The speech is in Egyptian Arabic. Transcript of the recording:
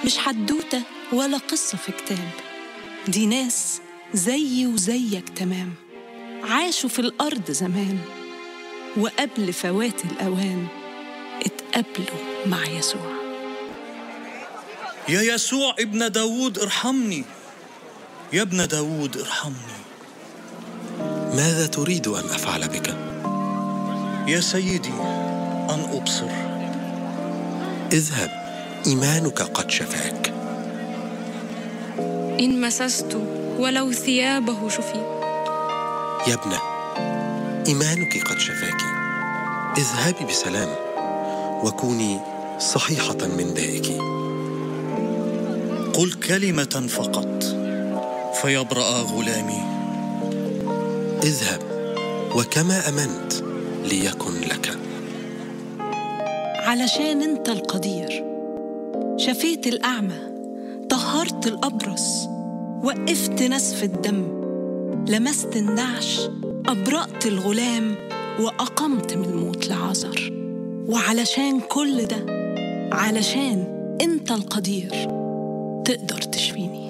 مش حدوتة ولا قصة في كتاب دي ناس زيي وزيك تمام عاشوا في الأرض زمان وقبل فوات الأوان اتقابلوا مع يسوع يا يسوع ابن داود ارحمني يا ابن داود ارحمني ماذا تريد ان افعل بك يا سيدي ان ابصر اذهب ايمانك قد شفاك إن مسست ولو ثيابه شفيت يا ابنه ايمانك قد شفاك اذهبي بسلام وكوني صحيحه من دائك قل كلمه فقط فيبرا غلامي اذهب وكما امنت ليكن لك علشان انت القدير شفيت الأعمى طهرت الأبرص وقفت نسف الدم لمست النعش أبرأت الغلام وأقمت من الموت لعازر وعلشان كل ده علشان انت القدير تقدر تشفيني